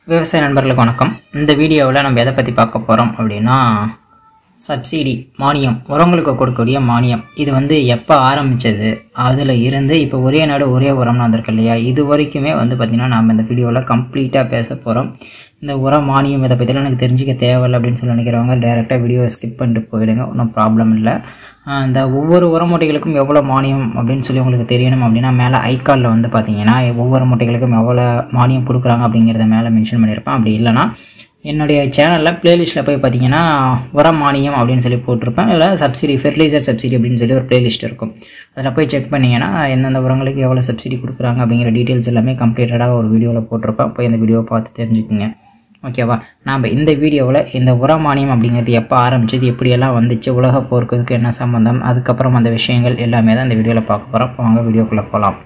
விவசாய நண்பர்களுக்கு வணக்கம் இந்த வீடியோவில் நம்ம எதை பற்றி பார்க்க போகிறோம் அப்படின்னா சப்சிடி மானியம் உரங்களுக்கு கொடுக்கக்கூடிய மானியம் இது வந்து எப்போ ஆரம்பித்தது அதில் இருந்து இப்போ ஒரே நாடு ஒரே உரம்னு வந்திருக்கு இல்லையா இது வரைக்குமே வந்து பார்த்திங்கன்னா நம்ம இந்த வீடியோவில் கம்ப்ளீட்டாக பேச போகிறோம் இந்த உரம் மானியம் இதை பற்றிலாம் எனக்கு தெரிஞ்சுக்க தேவையில்லை அப்படின்னு சொல்லி நினைக்கிறவங்க டேரெக்டாக வீடியோவை ஸ்கிப் பண்ணிட்டு போயிடுங்க ஒன்றும் ப்ராப்ளம் இல்லை ஆஹ் இந்த ஒவ்வொரு உர மூட்டைகளுக்கும் எவ்வளோ மானியம் அப்படின்னு சொல்லி உங்களுக்கு தெரியணும் அப்படின்னா மேலே ஐகாலில் வந்து பார்த்தீங்கன்னா ஒவ்வொரு மூட்டைகளுக்கும் எவ்வளோ மானியம் கொடுக்குறாங்க அப்படிங்கிறத மேலே மென்ஷன் பண்ணியிருப்பேன் அப்படி இல்லைனா என்னுடைய சேனலில் ப்ளேலிஸ்ட்டில் போய் பார்த்தீங்கன்னா உர மானியம் அப்படின்னு சொல்லி போட்டிருப்பேன் இல்லை சப்சிடி ஃபெர்டிலைசர் சப்சிடி அப்படின்னு சொல்லி ஒரு ப்ளேலிஸ்ட் இருக்கும் அதில் போய் செக் பண்ணிங்கன்னா எந்தெந்த உரங்களுக்கு எவ்வளோ சப்சிடி கொடுக்குறாங்க அப்படிங்கிற டீட்டெயில்ஸ் எல்லாமே கம்ப்ளீட்டடாக ஒரு வீடியோவில் போட்டிருப்பேன் போய் அந்த வீடியோவை பார்த்து தெரிஞ்சுக்குங்க ஓகேவா நாம் இந்த வீடியோவில் இந்த உர மானியம் அப்படிங்கிறது எப்போ ஆரம்பிச்சது எப்படியெல்லாம் வந்துச்சு உலக போருக்கு என்ன சம்மந்தம் அதுக்கப்புறம் அந்த விஷயங்கள் எல்லாமே தான் இந்த வீடியோவில் பார்க்க போகிறோம் வாங்க வீடியோக்குள்ளே போகலாம்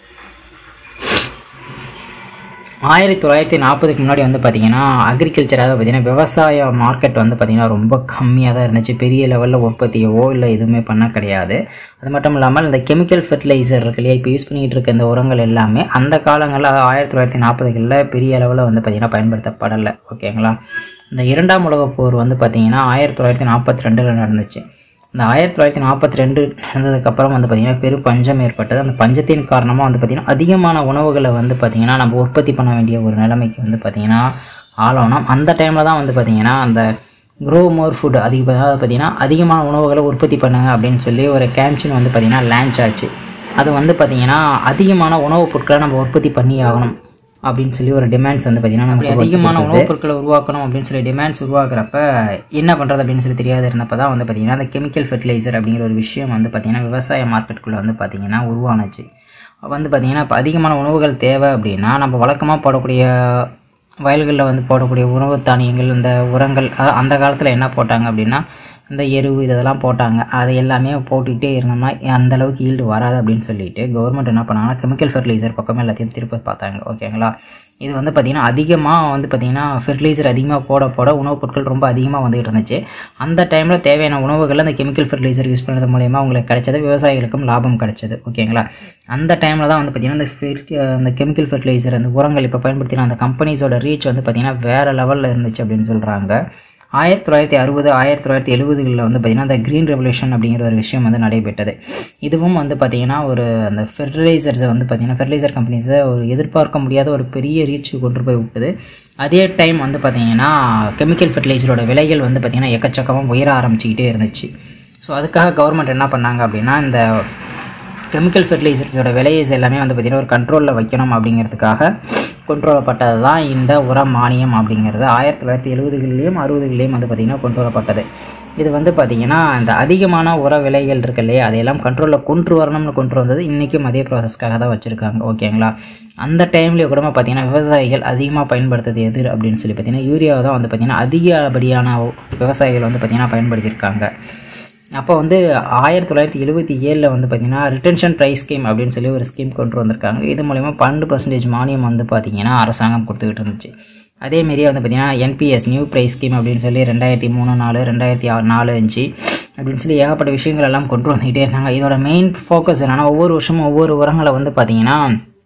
ஆயிரத்தி தொள்ளாயிரத்தி நாற்பதுக்கு முன்னாடி வந்து பார்த்திங்கன்னா அக்ரிகல்ச்சர் அதாவது பார்த்திங்கன்னா விவசாய மார்க்கெட் வந்து பார்த்திங்கன்னா ரொம்ப கம்மியாக தான் இருந்துச்சு பெரிய லெவலில் உற்பத்தியவோ இல்லை எதுவுமே பண்ண கிடையாது அது மட்டும் இல்லாமல் இந்த கெமிக்கல் ஃபெர்டிலைசர் இருக்கு இல்லையா இப்போ யூஸ் பண்ணிகிட்டு இருக்க இந்த உரங்கள் எல்லாமே அந்த காலங்களில் அதாவது ஆயிரத்தி தொள்ளாயிரத்தி நாற்பதுகளில் பெரிய அளவில் வந்து பார்த்திங்கன்னா பயன்படுத்தப்படலை ஓகேங்களா இந்த இரண்டாம் உலகப் போர் வந்து பார்த்திங்கன்னா ஆயிரத்தி தொள்ளாயிரத்தி நாற்பத்தி ரெண்டில் நடந்துச்சு இந்த ஆயிரத்தி தொள்ளாயிரத்தி நாற்பத்தி ரெண்டு நடந்ததுக்கப்புறம் வந்து பார்த்திங்கன்னா பெரும் பஞ்சம் ஏற்பட்டது அந்த பஞ்சத்தின் காரணமாக வந்து பார்த்திங்கன்னா அதிகமான உணவுகளை வந்து பார்த்திங்கன்னா நம்ம உற்பத்தி பண்ண வேண்டிய ஒரு நிலைமைக்கு வந்து பார்த்திங்கன்னா ஆளானோம் அந்த டைமில் தான் வந்து பார்த்திங்கன்னா அந்த க்ரோ மோர் ஃபுட் அதிக அதாவது பார்த்திங்கன்னா அதிகமான உணவுகளை உற்பத்தி பண்ணுங்க அப்படின்னு சொல்லி ஒரு கேம்சின் வந்து பார்த்திங்கன்னா லான்ச் ஆச்சு அது வந்து பார்த்திங்கன்னா அதிகமான உணவுப் பொருட்களை நம்ம உற்பத்தி பண்ணி ஆகணும் அப்படின்னு சொல்லி ஒரு டிமாண்ட்ஸ் வந்து பார்த்திங்கன்னா நம்ம அதிகமான உணவுப் பொருட்களை உருவாக்கணும் அப்படின்னு சொல்லி டிமாண்ட்ஸ் உருவாக்குறப்ப என்ன பண்ணுறது அப்படின்னு சொல்லி தெரியாது இருந்தப்போ தான் வந்து பார்த்திங்கன்னா அந்த கெமிக்கல் ஃபெர்டிலைசர் அப்படிங்கிற ஒரு விஷயம் வந்து பார்த்திங்கன்னா விவசாய மார்க்கெட்டுக்குள்ளே வந்து பார்த்திங்கன்னா உருவானுச்சு வந்து பார்த்திங்கன்னா இப்போ அதிகமான உணவுகள் தேவை அப்படின்னா நம்ம வழக்கமாக போடக்கூடிய வயல்களில் வந்து போடக்கூடிய உணவு தானியங்கள் இந்த உரங்கள் அ- அந்த காலத்தில் என்ன போட்டாங்க அப்படின்னா இந்த எருவு இதெல்லாம் போட்டாங்க அது எல்லாமே போட்டுக்கிட்டே இருந்தோம்னா அந்த அளவுக்கு ஈல்டு வராது அப்படின்னு சொல்லிட்டு கவர்மெண்ட் என்ன பண்ணாங்கன்னா கெமிக்கல் ஃபெர்டிலைசர் பக்கம் எல்லாத்தையும் திருப்பி பார்த்தாங்க ஓகேங்களா இது வந்து பார்த்திங்கன்னா அதிகமாக வந்து பார்த்திங்கன்னா ஃபெர்டிலைசர் அதிகமாக போட போட உணவுப் பொருட்கள் ரொம்ப அதிகமாக வந்துகிட்டு இருந்துச்சு அந்த டைமில் தேவையான உணவுகள் அந்த கெமிக்கல் ஃபெர்டிலைசர் யூஸ் பண்ணுறது மூலயமா உங்களுக்கு கிடைச்சது விவசாயிகளுக்கும் லாபம் கிடைச்சது ஓகேங்களா அந்த டைமில் தான் வந்து பார்த்திங்கன்னா இந்த ஃபெர்டி அந்த கெமிக்கல் ஃபெர்டிலைசர் அந்த உரங்கள் இப்போ பயன்படுத்தின அந்த கம்பெனிஸோட ரீச் வந்து பார்த்திங்கன்னா வேறு லெவலில் இருந்துச்சு அப்படின்னு சொல்கிறாங்க ஆயிரத்தி தொள்ளாயிரத்தி அறுபது ஆயிரத்தி தொள்ளாயிரத்தி எழுபதுகளில் வந்து பார்த்திங்கன்னா அந்த க்ரீன் ரெவல்யூஷன் அப்படிங்கிற ஒரு விஷயம் வந்து நடைபெற்றது இதுவும் வந்து பார்த்திங்கன்னா ஒரு அந்த ஃபெர்டிலைசர்ஸை வந்து பார்த்திங்கன்னா ஃபெர்டிலைசர் கம்பெனிஸை ஒரு எதிர்பார்க்க முடியாத ஒரு பெரிய ரீச் கொண்டு போய் விட்டது அதே டைம் வந்து பார்த்திங்கன்னா கெமிக்கல் ஃபெர்டிலைசரோட விலைகள் வந்து பார்த்திங்கன்னா எக்கச்சக்கமாக உயர ஆரம்பிச்சுக்கிட்டே இருந்துச்சு ஸோ அதுக்காக கவர்மெண்ட் என்ன பண்ணாங்க அப்படின்னா இந்த கெமிக்கல் ஃபெர்டிலைசர்ஸோட விலையஸ் எல்லாமே வந்து பார்த்திங்கன்னா ஒரு கண்ட்ரோலில் வைக்கணும் அப்படிங்கிறதுக்காக கொண்டு வரப்பட்டது தான் இந்த உர மானியம் அப்படிங்கிறது ஆயிரத்தி தொள்ளாயிரத்தி எழுபதுகள்லேயும் அறுபதுகள்லேயும் வந்து பார்த்திங்கன்னா கொண்டு வரப்பட்டது இது வந்து பார்த்திங்கன்னா இந்த அதிகமான உர விலைகள் இருக்கு இல்லையா அதையெல்லாம் கண்ட்ரோலில் கொண்டு வரணும்னு கொண்டு வந்தது இன்றைக்கும் அதே ப்ராசஸ்க்காக தான் வச்சுருக்காங்க ஓகேங்களா அந்த டைம்லேயே கூட பார்த்திங்கன்னா விவசாயிகள் அதிகமாக பயன்படுத்துறது எது அப்படின்னு சொல்லி பார்த்திங்கன்னா யூரியாவை தான் வந்து பார்த்திங்கன்னா அதிகப்படியான விவசாயிகள் வந்து பார்த்திங்கன்னா பயன்படுத்தியிருக்காங்க அப்போ வந்து ஆயிரத்தி தொள்ளாயிரத்தி எழுபத்தி ஏழில் வந்து பார்த்திங்கன்னா ரிட்டன்ஷன் ப்ரைஸ் ஸ்கீம் அப்படின்னு சொல்லி ஒரு ஸ்கீம் கொண்டு வந்திருக்காங்க இது மூலயமா பன்னெண்டு பர்சன்டேஜ் மானியம் வந்து பார்த்திங்கன்னா அரசாங்கம் கொடுத்துக்கிட்டு இருந்துச்சு அதேமாரியே வந்து பார்த்திங்கன்னா என்பிஎஸ் நியூ ப்ரைஸ் ஸ்கீம் அப்படின்னு சொல்லி ரெண்டாயிரத்தி மூணு நாலு ரெண்டாயிரத்தி ஆறு நாலு அஞ்சு அப்படின்னு சொல்லி ஏகப்பட்ட விஷயங்கள் எல்லாம் கொண்டு வந்துக்கிட்டே இருந்தாங்க இதோட மெயின் ஃபோக்கஸ் என்னென்னா ஒவ்வொரு வருஷமும் ஒவ்வொரு உரங்களை வந்து பார்த்திங்கன்னா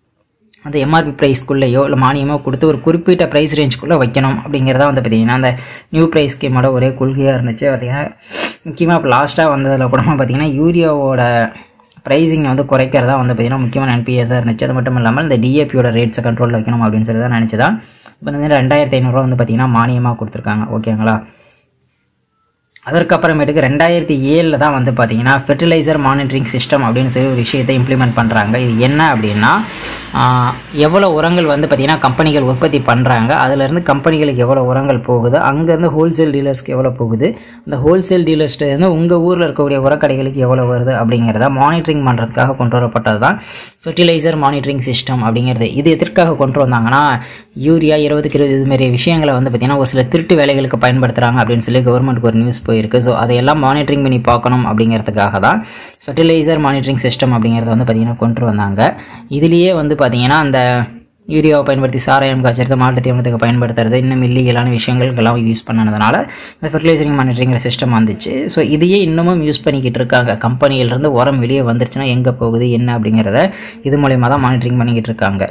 அந்த எம்ஆர்பி ப்ரைஸ்க்குள்ளேயோ இல்லை மானியமோ கொடுத்து ஒரு குறிப்பிட்ட ப்ரைஸ் ரேஞ்சுக்குள்ளே வைக்கணும் அப்படிங்கிறதா வந்து பார்த்திங்கன்னா அந்த நியூ ப்ரைஸ் ஸ்கீமோட ஒரே கொள்கையாக இருந்துச்சு பார்த்திங்கன்னா முக்கியமாக இப்போ லாஸ்ட்டாக வந்ததில் கூட பார்த்திங்கன்னா யூரியாவோட ப்ரைஸிங்கை வந்து குறைக்கிறதா வந்து பார்த்திங்கன்னா முக்கியமான என்பிஎஸ்ஸாக இருந்துச்சு அது மட்டும் இல்லாமல் இந்த டிஏபியோட ரேட்ஸை கண்ட்ரோலில் வைக்கணும் அப்படின்னு சொல்லி தான் நினச்சி தான் இப்போ இந்த மாதிரி ரெண்டாயிரத்தி ஐநூறுரூவா வந்து பார்த்திங்கன்னா மானியமாக கொடுத்துருக்காங்க ஓகேங்களா அதற்கப்புறமேட்டுக்கு ரெண்டாயிரத்தி ஏழில் தான் வந்து பார்த்தீங்கன்னா ஃபெர்டிலைசர் மானிட்டரிங் சிஸ்டம் அப்படின்னு சொல்லி ஒரு விஷயத்தை இம்ப்ளிமெண்ட் பண்ணுறாங்க இது என்ன அப்படின்னா ஆஹ், எவ்வளோ உரங்கள் வந்து பார்த்திங்கன்னா கம்பெனிகள் உற்பத்தி பண்ணுறாங்க அதுலேருந்து கம்பெனிகளுக்கு எவ்வளோ உரங்கள் போகுது அங்கேருந்து ஹோல்சேல் டீலர்ஸ்க்கு எவ்வளோ போகுது அந்த ஹோல்சேல் டீலர்ஸ்லேருந்து உங்கள் ஊரில் இருக்கக்கூடிய உரக்கடைகளுக்கு எவ்வளோ வருது அப்படிங்கிறத மானிட்டரிங் பண்ணுறதுக்காக கொண்டு வரப்பட்டது தான் ஃபெர்டிலைசர் மானிட்டரிங் சிஸ்டம் அப்படிங்கிறது இது எதற்காக கொண்டு வந்தாங்கன்னா யூரியா இருபதுக்கு இருபது இதுமாரி விஷயங்களை வந்து பார்த்திங்கன்னா ஒரு சில திருட்டு வேலைகளுக்கு பயன்படுத்துகிறாங்க அப்படின்னு சொல்லி கவர்மெண்ட்டுக்கு ஒரு நியூஸ் போயிருக்கு ஸோ அதையெல்லாம் மானிட்டரிங் பண்ணி பார்க்கணும் அப்படிங்கிறதுக்காக தான் ஃபெர்டிலைசர் மானிட்டரிங் சிஸ்டம் அப்படிங்கிறத வந்து பார்த்திங்கன்னா கொண்டு வந்தாங்க இதுலேயே வந்து பார்த்திங்கன்னா அந்த யூரியாவை பயன்படுத்தி சாராயம் காய்ச்சறது மாட்டு தீவனத்துக்கு பயன்படுத்துறது இன்னும் இல்லீகலான விஷயங்களுக்கெல்லாம் யூஸ் பண்ணனதுனால இந்த ஃபெர்டிலைசரிங் மானிட்டரிங்கிற சிஸ்டம் வந்துச்சு ஸோ இதையே இன்னமும் யூஸ் பண்ணிக்கிட்டு இருக்காங்க கம்பெனியிலேருந்து உரம் வெளியே வந்துருச்சுன்னா எங்கே போகுது என்ன அப்படிங்கிறத இது மூலயமா தான் மானிட்டரிங் பண்ணிக்கிட்டு இருக்காங்க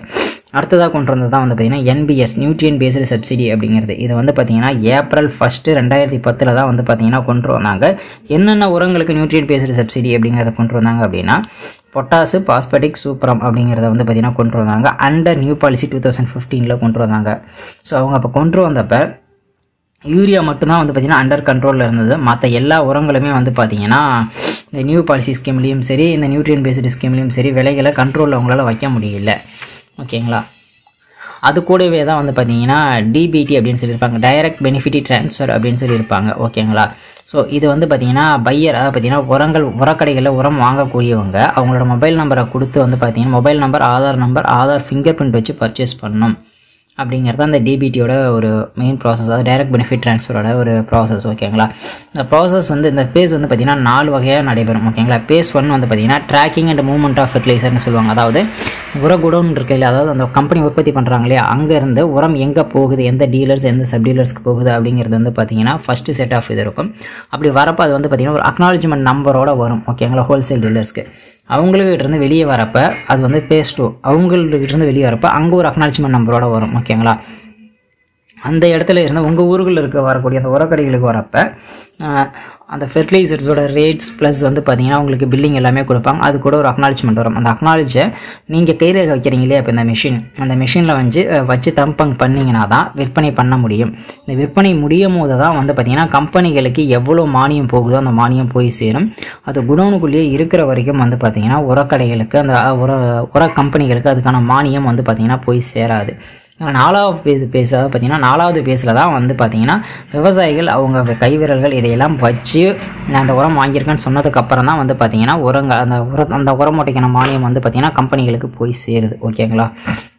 அடுத்ததாக கொண்டு வந்தது தான் வந்து பார்த்திங்கன்னா என்பிஎஸ் நியூட்ரியன் பேஸ்டு சப்சிடி அப்படிங்கிறது இது வந்து பார்த்திங்கன்னா ஏப்ரல் ஃபஸ்ட்டு ரெண்டாயிரத்தி பத்தில் தான் வந்து பார்த்திங்கன்னா கொண்டு வந்தாங்க என்னென்ன உரங்களுக்கு நியூட்ரியன் பேஸ்டு சப்சிடி அப்படிங்கிறத கொண்டு வந்தாங்க அப்படின்னா பொட்டாசு பாஸ்பெட்டிக் சூப்பரம் அப்படிங்கிறத வந்து பார்த்திங்கன்னா கொண்டு வந்தாங்க under new policy two thousand ஃபிஃப்டீனில் கொண்டு வந்தாங்க ஸோ அவங்க அப்போ கொண்டு வந்தப்போ யூரியா மட்டும்தான் வந்து பார்த்திங்கன்னா அண்டர் கண்ட்ரோலில் இருந்தது மற்ற எல்லா உரங்களுமே வந்து பார்த்திங்கன்னா இந்த நியூ பாலிசி ஸ்கீம்லேயும் சரி இந்த நியூட்ரியன் பேஸ்டு ஸ்கீம்லேயும் சரி விலைகளை கண்ட்ரோலில் அவங்களால வைக்க முடியல ஓகேங்களா அது கூடவே தான் வந்து பார்த்தீங்கன்னா டிபிடி அப்படின்னு சொல்லியிருப்பாங்க டைரக்ட் பெனிஃபிட் ட்ரான்ஸ்ஃபர் அப்படின்னு சொல்லியிருப்பாங்க ஓகேங்களா ஸோ இது வந்து பார்த்தீங்கன்னா பையர் அதாவது பார்த்தீங்கன்னா உரங்கள் உரக்கடைகளில் உரம் வாங்கக்கூடியவங்க அவங்களோட மொபைல் நம்பரை கொடுத்து வந்து பார்த்தீங்கன்னா mobile number Aadhaar number Aadhaar finger print வச்சு பர்ச்சேஸ் பண்ணணும் அப்படிங்கிறது அந்த டிபிடியோட ஒரு மெயின் ப்ராசஸ் அதாவது டைரக்ட் பெனிஃபிட் ட்ரான்ஸ்ஃபரோட ஒரு ப்ராசஸ் ஓகேங்களா இந்த ப்ராசஸ் வந்து இந்த பேஸ் வந்து பார்த்திங்கன்னா நாலு வகையாக நடைபெறும் ஓகேங்களா பேஸ் ஒன் வந்து பார்த்திங்கன்னா ட்ராக்கிங் அண்ட் மூவ்மெண்ட் ஆஃப் ஃபெர்டிலைசர்னு சொல்லுவாங்க அதாவது உர குடோன் இருக்கு இல்லையா அதாவது அந்த கம்பெனி உற்பத்தி பண்ணுறாங்க இல்லையா அங்கேருந்து உரம் எங்கே போகுது எந்த டீலர்ஸ் எந்த சப் டீலர்ஸ்க்கு போகுது அப்படிங்கிறது வந்து பார்த்திங்கன்னா ஃபஸ்ட்டு செட் ஆஃப் இது இருக்கும் அப்படி வரப்போ அது வந்து பார்த்திங்கன்னா ஒரு அக்னாலஜ்மெண்ட் நம்பரோட வரும் ஓகேங்களா ஹோல்சேல் டீலர்ஸ்க்கு அவங்கள்கிட்ட இருந்து வெளியே வரப்போ அது வந்து பேஸ் டூ அவங்கள்கிட்ட இருந்து வெளியே வரப்போ அங்கே ஒரு அக்னாலஜ்மெண்ட் நம்பரோட வரும் ஓகேங்களா அந்த இடத்துல இருந்து உங்கள் ஊர்களில் இருக்க வரக்கூடிய அந்த உரக்கடைகளுக்கு வரப்போ அந்த ஃபெர்டிலைசர்ஸோட ரேட்ஸ் ப்ளஸ் வந்து பார்த்தீங்கன்னா உங்களுக்கு பில்லிங் எல்லாமே கொடுப்பாங்க அது கூட ஒரு அக்னாலஜ்மெண்ட் வரும் அந்த அக்னாலஜை நீங்கள் கையில் வைக்கிறீங்க இல்லையா இப்போ இந்த மிஷின் அந்த மிஷினில் வந்து அஹ், வச்சு தம்பங் பண்ணிங்கன்னா தான் விற்பனை பண்ண முடியும் இந்த விற்பனை முடியும் போது தான் வந்து பார்த்தீங்கன்னா கம்பெனிகளுக்கு எவ்வளோ மானியம் போகுதோ அந்த மானியம் போய் சேரும் அது குடோனுக்குள்ளேயே இருக்கிற வரைக்கும் வந்து பார்த்தீங்கன்னா உரக்கடைகளுக்கு அந்த அஹ், உர உர கம்பெனிகளுக்கு அதுக்கான மானியம் வந்து பார்த்தீங்கன்னா போய் சேராது நாலாவது பேஸ் பேஸ் அதாவது பார்த்தீங்கன்னா நாலாவது பேஸில் தான் வந்து பார்த்தீங்கன்னா விவசாயிகள் அவங்க கைவிரல்கள் இதையெல்லாம் வச்சு நான் அந்த உரம் வாங்கியிருக்கேன்னு சொன்னதுக்கு அப்புறம் தான் வந்து பார்த்தீங்கன்னா உரங்க அந்த உர அந்த உர மூட்டைக்கான மானியம் வந்து பார்த்தீங்கன்னா கம்பெனிகளுக்கு போய் சேருது ஓகேங்களா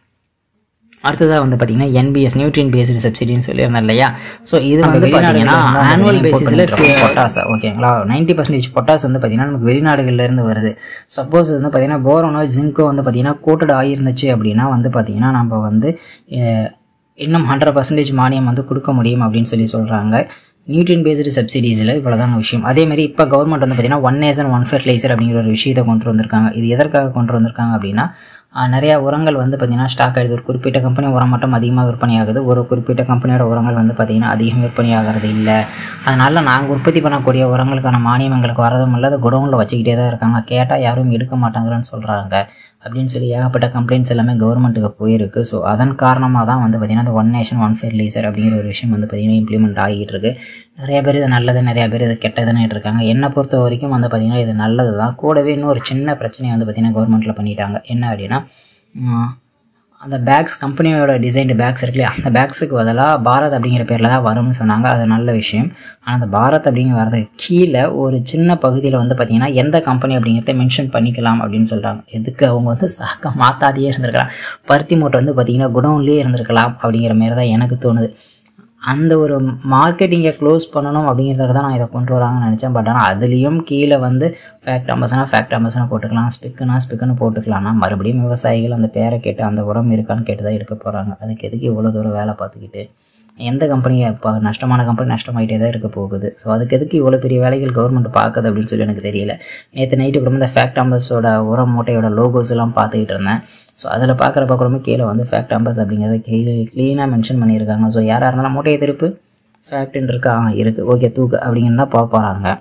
அடுத்ததாக வந்து பார்த்தீங்கன்னா என்பிஎஸ் நியூட்ரியன் பேஸ்டு சப்சிடின்னு சொல்லியிருந்தேன் இல்லையா ஸோ இது வந்து பார்த்தீங்கன்னா ஆனுவல் பேசிஸில் பொட்டாஸ் ஓகேங்களா நைன்ட்டி பர்சன்டேஜ் பொட்டாஸ் வந்து பார்த்தீங்கன்னா நமக்கு வெளிநாடுகள்ல இருந்து வருது சப்போஸ் வந்து பார்த்தீங்கன்னா போரோனோ ஜிங்கோ வந்து பார்த்தீங்கன்னா கோட்டட் ஆகிருந்துச்சு அப்படின்னா வந்து பார்த்தீங்கன்னா நம்ம வந்து அஹ், இன்னும் ஹண்ட்ரட் பர்சன்டேஜ் மானியம் வந்து கொடுக்க முடியும் அப்படின்னு சொல்லி சொல்கிறாங்க நியூட்ரியன் பேஸ்டு சப்சிடிஸில் இவ்வளோதான் விஷயம் அதே மாதிரி இப்போ கவர்மெண்ட் வந்து பார்த்தீங்கன்னா ஒன் நேசன் ஒன் ஃபெர்டிலைசர் அப்படிங்கிற ஒரு விஷயத்தை கொண்டு வந்திருக்காங்க இது எதற்காக கொண்டு வந்திருக்காங்க அப்படின்னா ஆஹ், நிறையா உரங்கள் வந்து பார்த்திங்கன்னா ஸ்டாக் ஆகிடுது ஒரு குறிப்பிட்ட கம்பெனி உரம் மட்டும் அதிகமாக விற்பனை ஆகுது ஒரு குறிப்பிட்ட கம்பெனியோட உரங்கள் வந்து பார்த்திங்கன்னா அதிகம் விற்பனை ஆகிறது இல்லை அதனால் நாங்கள் உற்பத்தி பண்ணக்கூடிய உரங்களுக்கான மானியம் எங்களுக்கு வரதும் இல்லை அது குடோனில் வச்சுக்கிட்டே தான் இருக்காங்க கேட்டால் யாரும் எடுக்க மாட்டாங்கன்னு சொல்கிறாங்க அப்படின்னு சொல்லி ஏகப்பட்ட கம்ப்ளைண்ட்ஸ் எல்லாமே கவர்மெண்ட்டுக்கு போயிருக்கு ஸோ அதன் காரணமாக தான் வந்து பார்த்திங்கன்னா இந்த ஒன் நேஷன் ஒன் ஃபெர்டிலைசர் அப்படிங்கிற ஒரு விஷயம் வந்து பார்த்திங்கன்னா இம்ப்ளிமெண்ட் ஆகிட்டு இருக்கு நிறைய பேர் இது நல்லது நிறைய பேர் இது கெட்டதுன்னு இருக்காங்க என்னை பொறுத்த வரைக்கும் வந்து பார்த்திங்கன்னா இது நல்லது தான் கூடவே இன்னும் ஒரு சின்ன பிரச்சனையை வந்து பார்த்திங்கன்னா கவர்மெண்ட்டில் பண்ணிட்டாங்க என்ன அப்படின்னா உம், அந்த பேக்ஸ் கம்பெனியோட டிசைன்டு பேக்ஸ் இருக்கு இல்லையா அந்த பேக்ஸுக்கு பதிலாக பாரத் அப்படிங்கிற பேரில் தான் வரும்னு சொன்னாங்க அது நல்ல விஷயம் ஆனால் அந்த பாரத் அப்படிங்கிற வரது கீழே ஒரு சின்ன பகுதியில் வந்து பார்த்திங்கன்னா எந்த கம்பெனி அப்படிங்கிறத மென்ஷன் பண்ணிக்கலாம் அப்படின்னு சொல்கிறாங்க எதுக்கு அவங்க வந்து சாக்க மாத்தாதையே இருந்திருக்கலாம் பருத்தி மூட்டை வந்து பார்த்திங்கன்னா குடோன்லேயே இருந்திருக்கலாம் அப்படிங்கிற மாதிரி தான் எனக்கு தோணுது அந்த ஒரு மார்க்கெட்டிங்கை க்ளோஸ் பண்ணணும் அப்படிங்கிறதுக்கு தான் நான் இதை கொண்டு வராங்கன்னு நினச்சேன் பட் ஆனால் அதுலேயும் கீழே வந்து ஃபேக்ட் அம்பஸ்னா ஃபேக்ட் அம்பஸ்னா போட்டுக்கலாம் ஸ்பிக்குனா ஸ்பிக்குன்னு போட்டுக்கலாம்னா மறுபடியும் விவசாயிகள் அந்த பேரை கேட்டு அந்த உரம் இருக்கான்னு கேட்டு தான் எடுக்க போகிறாங்க அதுக்கு எதுக்கு இவ்வளோ தூரம் வேலை பார்த்துக்கிட்டு எந்த கம்பெனி இப்போ நஷ்டமான கம்பெனி நஷ்டமாயிட்டே தான் இருக்க போகுது ஸோ அதுக்கு எதுக்கு இவ்வளோ பெரிய வேலைகள் கவர்மெண்ட் பார்க்குது அப்படின்னு சொல்லி எனக்கு தெரியல நேற்று நைட்டு கூட இந்த ஃபேக்ட் அம்பஸோட உரம் மூட்டையோட லோகோஸ் எல்லாம் பார்த்துக்கிட்டு இருந்தேன் ஸோ அதில் பார்க்குறப்ப கூட கீழே வந்து ஃபேக்ட் அம்பஸ் அப்படிங்கிறத கீழே க்ளீனாக மென்ஷன் பண்ணியிருக்காங்க ஸோ யாராக இருந்தாலும் மூட்டையை திருப்பு ஃபேக்ட்ரின்னு இருக்கா ஆ இருக்குது ஓகே தூக்கு அப்படிங்கிறது தான் பார்க்க போகிறாங்க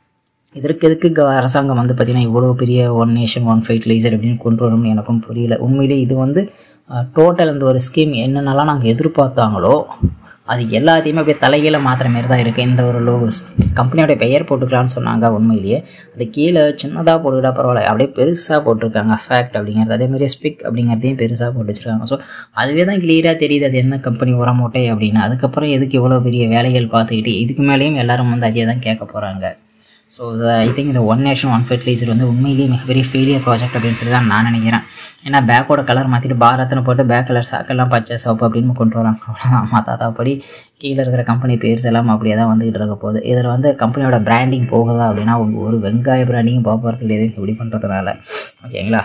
இதற்கு எதுக்கு க- அரசாங்கம் வந்து பார்த்திங்கன்னா இவ்வளோ பெரிய ஒன் நேஷன் ஒன் ஃபெர்டிலைசர் அப்படின்னு கொண்டு வரணும்னு எனக்கும் புரியல உண்மையிலே இது வந்து டோட்டல் இந்த ஒரு ஸ்கீம் என்னென்னலாம் நாங்கள் எதிர்பார்த்தாங்களோ அது எல்லாத்தையுமே அப்படியே தலைகீழ மாத்திர மாதிரி தான் இருக்குது இந்த ஒரு லோகோஸ் கம்பெனியோட பெயர் போட்டுக்கலாம்னு சொன்னாங்க உண்மையிலேயே அது கீழே சின்னதாக போட்டுக்கிட்டா பரவாயில்ல அப்படியே பெருசாக போட்டிருக்காங்க ஃபேக்ட் அப்படிங்கிறது அதே மாதிரி ஸ்பிக் அப்படிங்கிறதையும் பெருசாக போட்டு வச்சிருக்காங்க ஸோ அதுவே தான் கிளியராக தெரியுது அது என்ன கம்பெனி உர மூட்டை அப்படின்னு அதுக்கப்புறம் எதுக்கு இவ்வளோ பெரிய வேலைகள் பார்த்துக்கிட்டு இதுக்கு மேலேயும் எல்லாரும் வந்து அதே தான் கேட்க போகிறாங்க ஸோ ஐ திங்க் இந்த ஒன் நேஷன் ஒன் ஃபெர்டிலைசர் வந்து உண்மையிலேயே மிகப்பெரிய ஃபெயிலியர் ப்ராஜெக்ட் அப்படின்னு சொல்லி தான் நான் நினைக்கிறேன் ஏன்னா பேக்கோட கலர் மாற்றிட்டு பாரத்னு போட்டு பேக் கலர் சாக்கெல்லாம் பச்சை சிவப்பு அப்படின்னு கொண்டு வராங்க அவ்வளோதான் மாத்தாதாப்படி கீழே இருக்கிற கம்பெனி பேர்ஸ் எல்லாம் அப்படியே தான் வந்துகிட்டு இருக்க போகுது இதில் வந்து கம்பெனியோட பிராண்டிங் போகுதா அப்படின்னா ஒரு- ஒரு வெங்காய பிராண்டிங் போகிறது கிடையாது இப்படி பண்ணுறதுனால ஓகேங்களா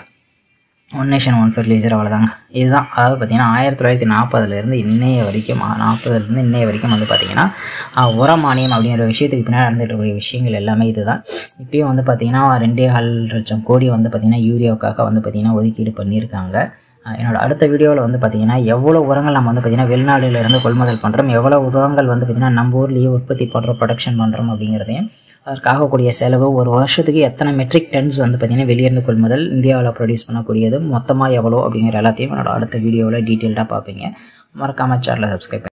ஒன் நேஷன் ஒன் ஃபெர்டிலைசர் அவ்வளோதாங்க இதுதான் அதாவது பார்த்தீங்கன்னா ஆயிரத்தி தொள்ளாயிரத்தி நாற்பதுலேருந்து இன்னைய வரைக்கும் நாற்பதுலேருந்து இன்னைய வரைக்கும் வந்து பார்த்தீங்கன்னா ஆஹ், உர மானியம் அப்படிங்கிற விஷயத்துக்கு பின்னாடி நடந்துட்டு இருக்கக்கூடிய விஷயங்கள் எல்லாமே இதுதான் இப்பயும் வந்து பார்த்தீங்கன்னா ரெண்டே கால் லட்சம் கோடி வந்து பார்த்தீங்கன்னா யூரியாவுக்காக வந்து பார்த்தீங்கன்னா ஒதுக்கீடு பண்ணியிருக்காங்க அஹ் என்னோட அடுத்த வீடியோவில் வந்து பார்த்திங்கன்னா எவ்வளோ உரங்கள் நம்ம வந்து பார்த்திங்கன்னா வெளிநாடுல இருந்து கொள்முதல் பண்ணுறோம் எவ்வளோ உரங்கள் வந்து பார்த்திங்கன்னா நம்ம ஊர்லேயே உற்பத்தி பண்ணுறோம் ப்ரொடக்ஷன் பண்ணுறோம் அப்படிங்கிறதையும் அதற்காகக்கூடிய செலவு ஒரு வருஷத்துக்கு எத்தனை மெட்ரிக் டன்ஸ் வந்து பார்த்திங்கன்னா வெளியிருந்து கொள்முதல் இந்தியாவில் ப்ரொடியூஸ் பண்ணக்கூடியது மொத்தமாக எவ்வளோ அப்படிங்கிற எல்லாத்தையும் என்னோட அடுத்த வீடியோவில் டீட்டெயில்டாக பார்ப்பீங்க மறக்காமல் சேனலை சப்ஸ்கிரைப்